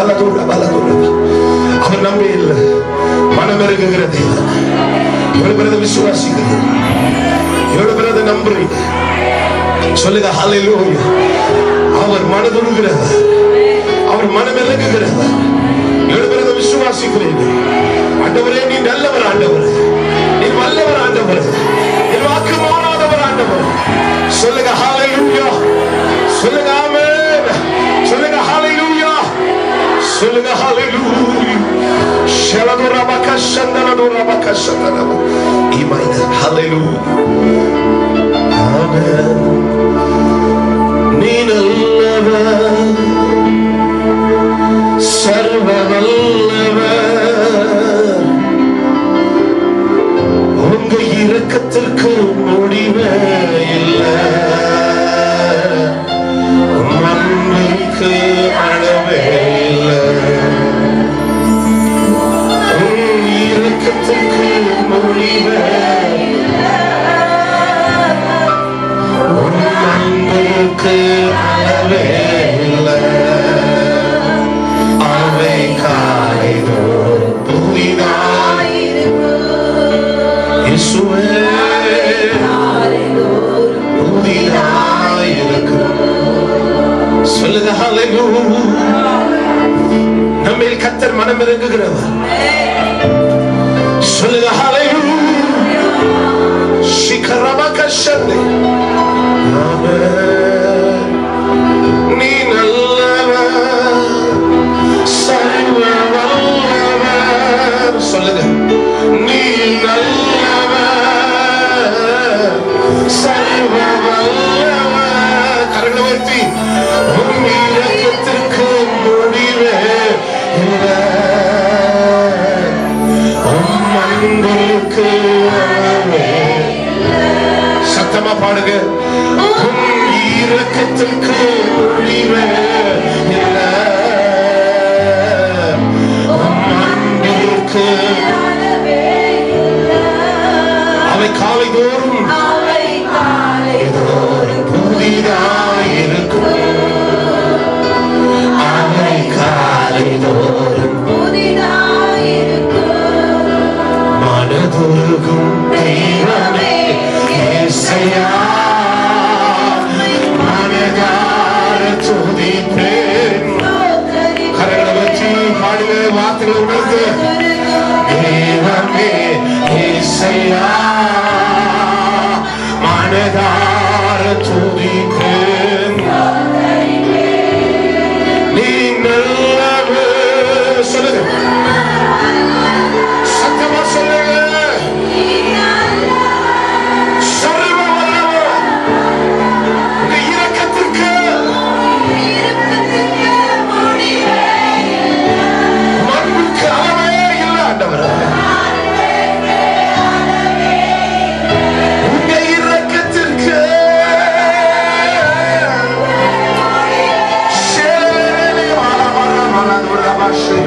பலதூர பலதூர அவர் நம்பி இல்லை மனம் இருக்குகிறது எவ்வளவு பேர் அதை விசுவாசிக்கிறது எவ்வளவு பேர் அதை நம்புறீங்க சொல்லுங்க ஹalleluya அவர் மனதுருகிறவர் அவர் மனம் இறங்குகிறவர் எவ்வளவு பேர் அதை விசுவாசிக்கிறீங்க ஆண்டவரே நீ நல்லவர் ஆண்டவர் நீ வல்லவர் ஆண்டவர் நீ வாக்கு மாறாதவர் ஆண்டவர் சொல்லுங்க ஹalleluya சொல்லுங்க ஆமென் சொல்லுங்க ஹalleluya சொல்லுங்க ஹalleluya ஷலதுரா பக்கஷந்தனதுரா பக்கஷந்தனது இமைன ஹalleluya ஆமென் நீ நல்லவர் சர்வ வல்லவர் உங்க இரக்கத்திற்கு முடிவே இல்லை மண்ணுக்கு அளவே இல்லை உன் இரக்கத்திற்கு முடிவே உன் மண்ணுக்கு அளவே இல்லை அவை காலைதோறும் புதிதாய் இயேசுவே புதிதாய் இருக்கும் சொல்லுங்க ஹalleluya நம்மில் கத்தர் மனம் இறங்குகிறவர் சொல்லுங்க ஹalleluya சிகரமக சந்தை ஆமென் நீ நல்லவர் சர்வ வல்லவர் சொல்லுங்க நீ நல்லவர் சர்வ வல்லவர் கரங்களை உயர்த்தி உன் இரக்கத்திற்கு முடிவே இல்லை உன் அன்புக்கு அளவே சத்தமா பாடுங்க உன் இரக்கத்திற்கு முடிவே இல்லை உன் அன்பிற்கு அவை காலை தோறும் புதிதாயிருக்கும் அவை காலை தோறும் மனதுருகும் தெய்வமே இயேசையா மனதார துதிப்பேன் கரங்களை வச்சு பாடுங்க வார்த்தைகளை உணர்ந்து தேவமே இயேசையா மனதார துதிப்பேன் நீ நல்லவர் சொல்லுங்க சத்தமா சொல்லுங்க சர்வ வல்லவர் உங்க இரக்கத்திற்கு மண்ணுக்கு அளவே இல்லை ஆண்டவரே உங்க இரக்கத்திற்கு சேலே வாழ வாழ வாழ வாழ வாழ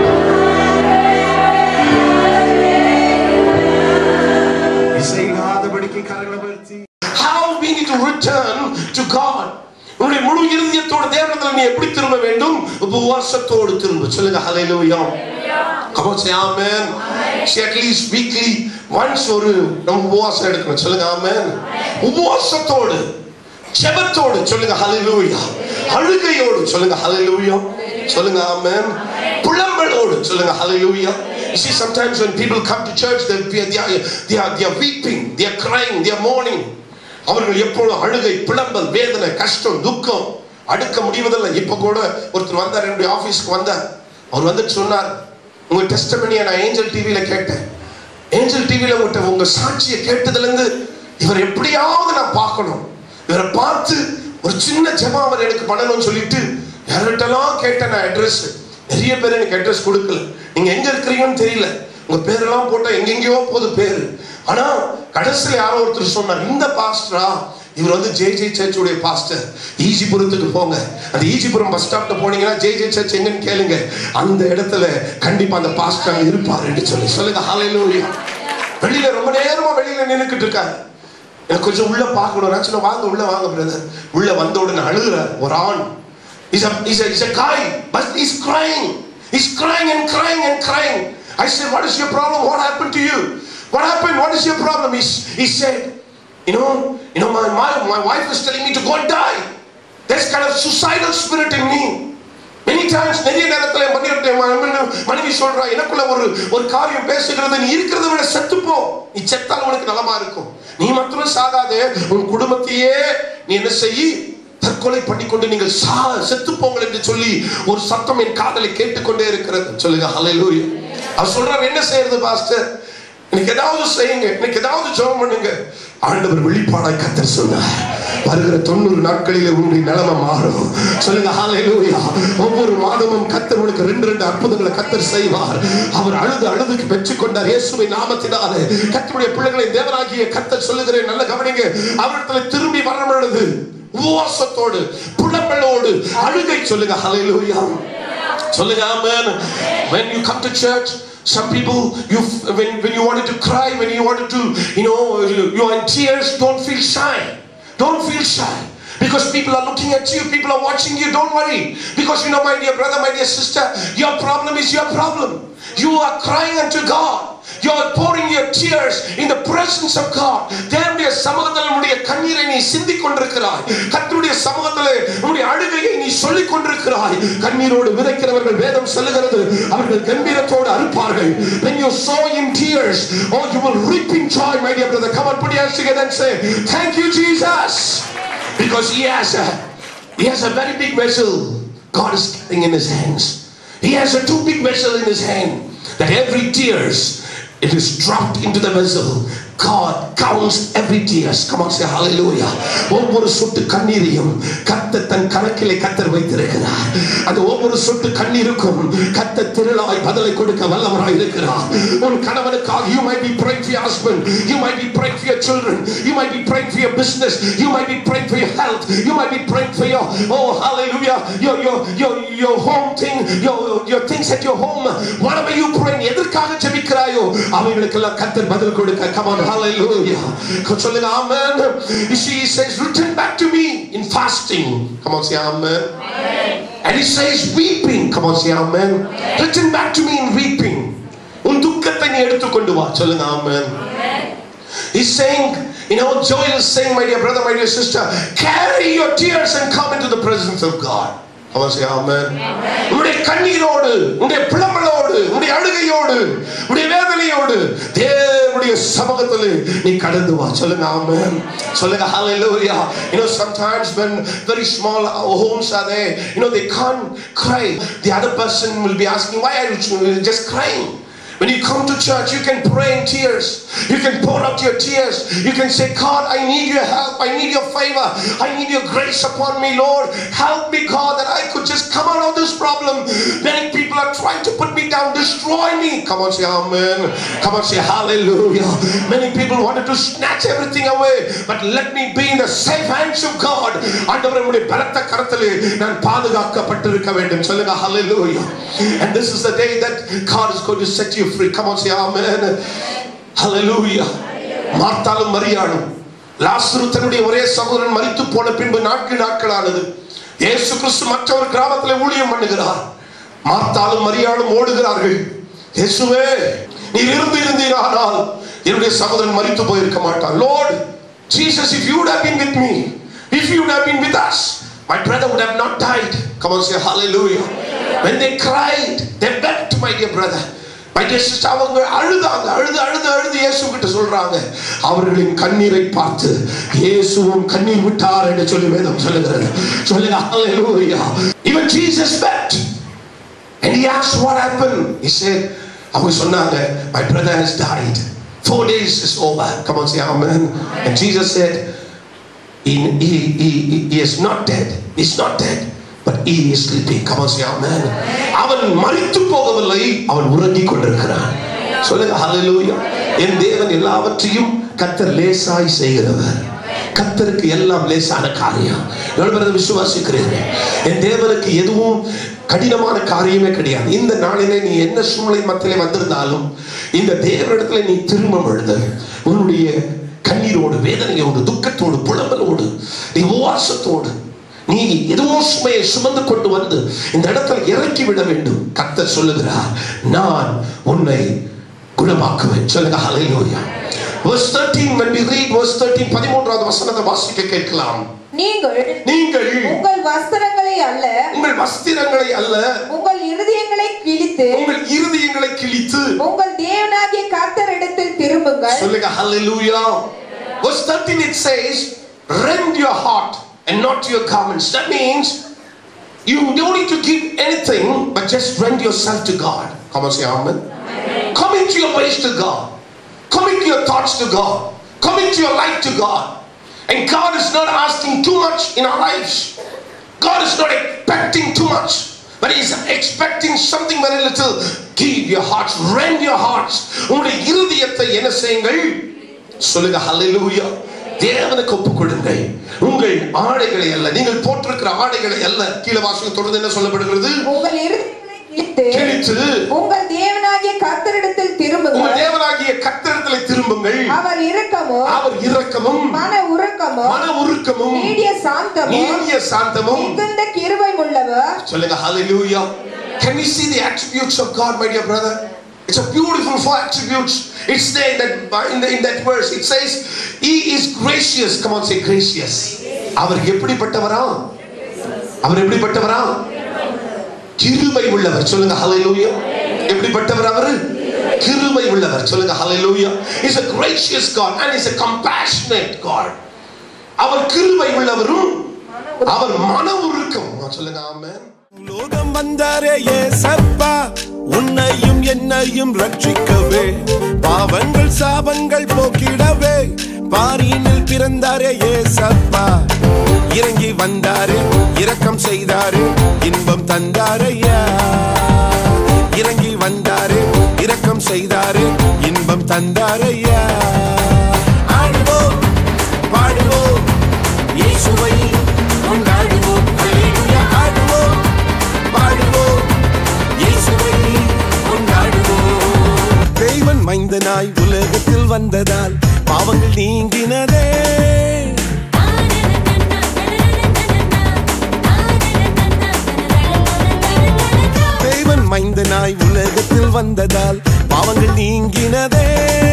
இசையாதபடிக்கு கரங்களை உயர்த்தி how we need to return to god உன்னுடைய முழு இருதயத்தோடு தேவனத்தில் நீ எப்படி திரும்ப வேண்டும் உபவாசத்தோடு திரும்ப சொல்லுங்க ஹalleluya come on say amen say at least weekly once ஒரு நம்ம உபவாசம் எடுக்கணும் சொல்லுங்க amen உபவாசத்தோடு ஜெபத்தோடு சொல்லுங்க ஹalleluya அழுகையோடு சொல்லுங்க ஹalleluya சொல்லுங்க amen புலம்பலோடு சொல்லுங்க hallelujah you see sometimes when people come to church they they are, they are, they are, they are weeping they are crying they are mourning அவர்கள் எப்பொழுதும் அழுகை புலம்பல் வேதனை கஷ்டம் துக்கம் அடுக்க முடிவதில்லை இப்ப கூட ஒருத்தர் வந்தார் என்னுடைய ஆபீஸ்க்கு வந்தார் அவர் வந்துட்டு சொன்னார் உங்க டெஸ்டமனியை நான் ஏஞ்சல் டிவியில கேட்டேன் ஏஞ்சல் டிவியில உங்க உங்க சாட்சியை கேட்டதுல இருந்து இவர் எப்படியாவது நான் பார்க்கணும் இவரை பார்த்து ஒரு சின்ன ஜெபம் அவர் எனக்கு பண்ணணும்னு சொல்லிட்டு யார்கிட்டலாம் கேட்டேன் நான் அட்ரஸ் நிறைய பேர் எனக்கு அட்ரஸ் கொடுக்கல நீங்க எங்க இருக்கிறீங்கன்னு தெரியல உங்க பேரெல்லாம் போட்டா எங்கெங்கேயோ போகுது பேரு ஆனா கடைசியில் யாரோ ஒருத்தர் சொன்னார் இந்த பாஸ்டரா இவர் வந்து ஜே ஜே சர்ச்சுடைய பாஸ்டர் ஈஜிபுரத்துக்கு போங்க அந்த ஈஜிபுரம் பஸ் ஸ்டாப்ல போனீங்கன்னா ஜே ஜே சர்ச் எங்கன்னு கேளுங்க அந்த இடத்துல கண்டிப்பா அந்த பாஸ்டர் அங்க இருப்பாருன்னு சொல்லி சொல்லுங்க ஹalleluya வெளியில ரொம்ப நேரமா வெளியில நின்னுக்கிட்டு இருக்காரு எனக்கு கொஞ்சம் உள்ள பார்க்கணும் நான் சொன்னேன் வாங்க உள்ள வாங்க பிரதர் உள்ள வந்த உடனே அழுகுறார் ஒரு ஆண் He's a, he's a, he's a guy, but he's crying. He's crying and crying and crying. I said, What is your problem? What happened to you? What happened? What is your problem? He, s- he said, You know, you know, my, my, my wife is telling me to go and die. There's kind of suicidal spirit in me. Many times நிறைய நேரத்தில் மனைவி மனைவி- மனைவி சொல்றா எனக்குள்ள ஒரு ஒரு காரியம் பேசுகிறது நீ இருக்கிறத விட செத்துப்போ நீ செத்தால் உனக்கு நலமா இருக்கும் நீ மாத்திரம் சாகாதே உன் குடும்பத்தையே நீ என்ன செய்யி தற்கொலை பண்ணிக்கொண்டு நீங்கள் சா செத்து போங்கள் என்று சொல்லி ஒரு சத்தம் என் காதலை கேட்டுக்கொண்டே இருக்கிறது சொல்லுங்க ஹalleluya அவர் சொல்றார் என்ன செய்யறது பாஸ்டர் எனக்கு ஏதாவது செய்யுங்க எனக்கு ஏதாவது ஜெபம் பண்ணுங்க ஆண்டவர் வெளிப்பாடாய் கத்தர் சொன்னார் வருகிற தொண்ணூறு நாட்களிலே உன்னுடைய நிலைமை மாறும் சொல்லுங்க ஹalleluya ஒவ்வொரு மாதமும் கத்தர் உனக்கு ரெண்டு ரெண்டு அற்புதங்களை கத்தர் செய்வார் அவர் அழுது அழுதுக்கு பெற்றுக்கொண்டார் இயேசுவின் நாமத்தினாலே கத்தருடைய பிள்ளைகளை தேவனாகிய கத்தர் சொல்லுகிறேன் நல்ல கவனிங்க அவரிடத்துல திரும்பி வர பொழுது உபவாசத்தோடு புலம்பலோடு அழுகை சொல்லுங்க ஹalleluya சொல்லுங்க amen when you come to church some people you when when you wanted to cry when you wanted to you know you are in tears don't feel shy don't feel shy because people are looking at you people are watching you don't worry because you know my dear brother my dear sister your problem is your problem you are crying unto god you are pouring your tears in the presence of god தேவனுடைய சமூகத்தில் உன்னுடைய கண்ணீரை நீ சிந்திக் கொண்டிருக்கிறாய் கர்த்தருடைய சமூகத்தில் உன்னுடைய அழுகையை நீ சொல்லிக் கொண்டிருக்கிறாய் கண்ணீரோடு விதைக்கிறவர்கள் வேதம் சொல்லுகிறது அவர்கள் கம்பீரத்தோடு அறுப்பார்கள் when you sow in tears oh you will reap in joy my dear brother come on put your hands together and say thank you jesus because he has a he has a very big vessel god is carrying in his hands he has a too big vessel in his hand that every tears it is dropped into the vessel God counts every tears come on say hallelujah ஒவ்வொரு சொட்டு கண்ணீரையும் கர்த்தர் தன் கணக்கிலே கத்தர் வைத்திருக்கிறார் அந்த ஒவ்வொரு சொட்டு கண்ணீருக்கும் கர்த்தர் திரளாய் பதிலை கொடுக்க வல்லவராய் இருக்கிறார் உன் கணவனுக்காக you might be praying for your husband you might be praying for your children you might be praying for your business you might be praying for your health you might be praying for your oh hallelujah your your your your home thing your your things at your home whatever you pray எதற்காக ஜெபிக்கிறாயோ அவைகளுக்கெல்லாம் கர்த்தர் பதில் கொடுக்க come on hallelujah சொல்லுங்க amen she says return back to me in fasting come on say amen and he says weeping come on say amen return back to me in weeping உன் துக்கத்தை நீ எடுத்துக்கொண்டு வா சொல்லுங்க amen He's saying, you know, Joel is saying, my dear brother, my dear sister, carry your tears and come into the presence of God. Come on, say amen. உன்னுடைய கண்ணீரோடு உன்னுடைய புலம்பலோடு உன்னுடைய அழுகையோடு உன்னுடைய வேதனையோடு தேவனுடைய சமூகத்தில் நீ கடந்து வா சொல்லுங்க ஆமென் சொல்லுங்க hallelujah you know sometimes when very small homes are there you know they can't cry the other person will be asking why are you just crying when you come to church, you can pray in tears. You can pour out your tears. You can say, God, I need your help. I need your favor. I need your grace upon me, Lord. Help me, God, that I could just come out of this problem. Many people are trying to put me down, destroy me. Come on, say amen. Come on, say hallelujah. Many people wanted to snatch everything away, but let me be in the safe hands of God. ஆண்டவருடைய பலத்த கரத்திலே நான் பாதுகாக்கப்பட்டிருக்க வேண்டும் சொல்லுங்க hallelujah and this is the day that God is going to set you free come on say amen hallelujah மார்த்தாலும் மரியாளும் லாசரு தன்னுடைய ஒரே சகோதரன் மரித்து போன பின்பு நாட்கள் நாட்களானது இயேசு கிறிஸ்து மற்றொரு கிராமத்தில் ஊழியம் பண்ணுகிறார் மார்த்தாலும் மரியாளும் ஓடுகிறார்கள் இயேசுவே நீர் இருந்து இருந்தீரானால் என்னுடைய சகோதரன் மரித்து போயிருக்க மாட்டான் lord Jesus if you would have been with me if you would have been with us my brother would have not died come on say hallelujah when they cried they wept my dear brother my dear sister அவங்க அழுதாங்க அழுது அழுது அழுது இயேசு கிட்ட சொல்றாங்க அவர்களின் கண்ணீரை பார்த்து இயேசுவும் கண்ணீர் விட்டார் என்று சொல்லி வேதம் சொல்லுகிறது சொல்லுங்க hallelujah even Jesus wept and he asked what happened he said அவங்க சொன்னாங்க my brother has died four days is over come on say amen and Jesus said he, he, he, he- he is not dead he's not dead but he is sleeping come on say amen அவன் மரித்து போகவில்லை அவன் உறங்கிக் கொண்டிருக்கிறான் சொல்லுங்க hallelujah என் தேவன் எல்லாவற்றையும் கத்தர் லேசாய் செய்கிறவர் கத்தருக்கு எல்லாம் லேசான காரியம் எவ்வளவு விசுவாசிக்கிறீர்கள் என் தேவனுக்கு எதுவும் கடினமான காரியமே கிடையாது இந்த நாளிலே நீ என்ன சூழ்நிலை மத்தியிலே வந்திருந்தாலும் இந்த தேவனிடத்துல நீ திரும்ப பொழுது உன்னுடைய கண்ணீரோடு வேதனையோடு துக்கத்தோடு புலம்பலோடு நீ உபவாசத்தோடு நீ நீ எதுவோ சுமையை சுமந்து கொண்டு வந்து இந்த இடத்துல இறக்கி விட வேண்டும் கர்த்தர் சொல்லுகிறார் நான் உன்னை குணமாக்குவேன் சொல்லுங்க ஹalleluya verse 13 when we read verse 13 13வது வசனத்தை வாசிக்க கேட்கலாம் நீங்கள் நீங்கள் உங்கள் வஸ்திரங்களை அல்ல உங்கள் வஸ்திரங்களை அல்ல உங்கள் இருதயங்களை கிழித்து உங்கள் இருதயங்களை கிழித்து உங்கள் தேவனாகிய கர்த்தரிடத்தில் திரும்புங்கள் சொல்லுங்க hallelujah verse 13 it says rend your heart and not your garments that means you don't need to give anything but just rend yourself to God come on say amen commit your ways to God commit your thoughts to God commit your life to God and God is not asking too much in our lives God is not expecting too much but He is expecting something very little give your hearts rend your hearts உங்களுடைய இருதயத்தை என்ன செய்யுங்கள் சொல்லுங்க ஹalleluya தேவனுக்கு ஒப்புக் கொடுங்கள் உங்கள் ஆடைகளை அல்ல நீங்கள் போட்டிருக்கிற ஆடைகளை அல்ல கீழே வாசகம் தொடர்ந்து என்ன சொல்லப்படுகிறது உங்கள் இருதயங்களை கிழித்து கிழித்து உங்கள் தேவனாகிய கர்த்தரிடத்தில் உங்கள் திரும்புங்கள் தேவனாகிய கத்திரத்திலே திரும்புங்கள் அவர் இரக்கமும் அவர் இரக்கமும் மன உருக்கமும் மன உருக்கமும் நீடிய சாந்தமும் நீடிய சாந்தமும் மிகுந்த கிருபை உள்ளவர் சொல்லுங்க hallelujah can we see the attributes of god my dear brother it's a beautiful four attributes it's there in that in, the, in that verse it says he is gracious come on say gracious அவர் எப்படிப்பட்டவரா அவர் எப்படிப்பட்டவரா கிருபை உள்ளவர் சொல்லுங்க hallelujah எப்படிப்பட்டவர் அவரு கிருபை உள்ளவர் சொல்லுங்க hallelujah is a gracious god and is a compassionate god அவர் கிருபை உள்ளவரும் அவர் மன உருக்கம் சொல்லுங்க ஆமென் லோகம் வந்தாரே ஏசப்பா உன்னையும் என்னையும் ரட்சிக்கவே பாவங்கள் சாபங்கள் போக்கிடவே பாரினில் பிறந்தாரே ஏசப்பா இறங்கி வந்தாரே இரக்கம் செய்தாரே இன்பம் தந்தாரையா இறங்கி வந்தாரே இரக்கம் செய்தாரே இன்பம் தந்தாரையா ஆடுவோம் பாடுவோம் இயேசுவை கொண்டாடுவோம் அல்லேலூயா ஆடுவோம் பாடுவோம் இயேசுவை கொண்டாடுவோம் தெய்வன் மைந்தனாய் உலகத்தில் வந்ததால் பாவங்கள் நீங்கினதே தேவன் மைந்தனாய் உலகத்தில் வந்ததால் பாவங்கள் நீங்கினதே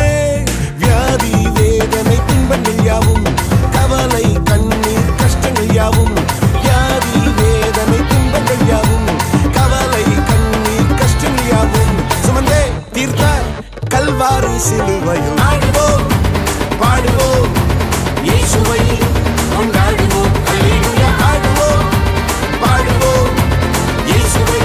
வியாதி வேதனை துன்பங்கள் யாவும் கவலை கண்ணீர் கஷ்டங்கள் யாவும் வியாதி வேதனை துன்பங்கள் யாவும் கவலை கண்ணீர் கஷ்டங்கள் யாவும் சுமந்தே தீர்த்தார் கல்வாரி சிலுவையில் ஆடுவோம் பாடுவோம் இயேசுவை கொண்டாடுவோம் அல்லேலூயா ஆடுவோம் பாடுவோம் இயேசுவை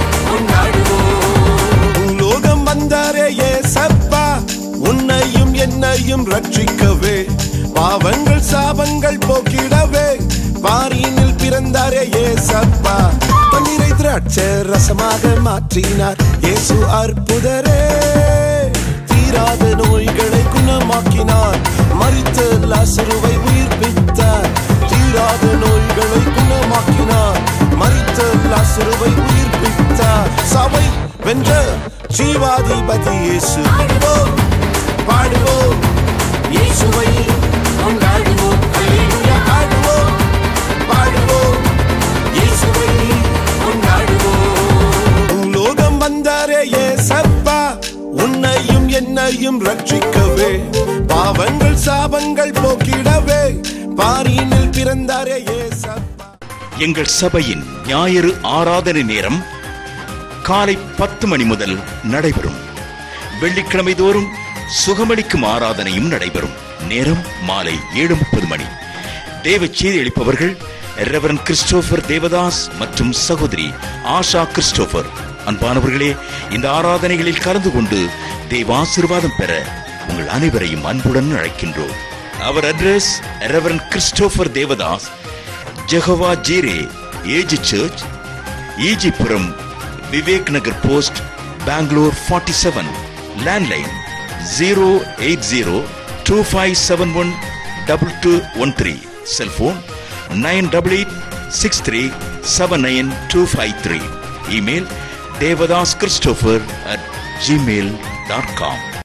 கொண்டாடுவோம் லோகம் வந்தாரே ஏசப்பா உன்னையும் என்னையும் ரட்சிக்கவே பாவங்கள் சாபங்கள் போக்கிடவே பாரினில் பிறந்தாரே ஏசப்பா பன்னீரை திராட்சை ரசமாக மாற்றினார் இயேசு அற்புதரே தீராத நோய்களை குணமாக்கினார் மரித்த லாசருவை உயிர்ப்பித்தார் தீராத நோய்களை குணமாக்கினார் மரித்த லாசருவை உயிர்ப்பித்தார் சபை வென்ற ஜீவாதிபதி இயேசு ஆடுவோம் பாடுவோம் இயேசுவை கொண்டாடுவோம் அல்லேலூயா ஆடுவோம் பாடுவோம் இயேசுவை கொண்டாடுவோம் லோகம் வந்தாரே ஏசப்பா உன்னையும் என்னையும் ரட்சிக்கவே பாவங்கள் சாபங்கள் போக்கிடவே பாரினில் பிறந்தாரே ஏசப்பா எங்கள் சபையின் ஞாயிறு ஆராதனை நேரம் காலை பத்து மணி முதல் நடைபெறும் வெள்ளிக்கிழமை தோறும் சுகமளிக்கும் ஆராதனையும் நடைபெறும் நேரம் மாலை ஏழு முப்பது மணி தேவ செய்தி அளிப்பவர்கள் ரெவரன் கிறிஸ்டோபர் தேவதாஸ் மற்றும் சகோதரி ஆஷா கிறிஸ்டோபர் அன்பானவர்களே இந்த ஆராதனைகளில் கலந்து கொண்டு தேவாசிர்வாதம் பெற உங்கள் அனைவரையும் அன்புடன் அழைக்கின்றோம் அவர் address reverend Christopher Devadas Jehovah Jireh AG church Ejipuram Vivek Nagar post Bangalore forty seven landline zero eight zero two five seven one double two one three cellphone nine double eight six three seven nine two five three email Devadas Christopher at Gmail dot com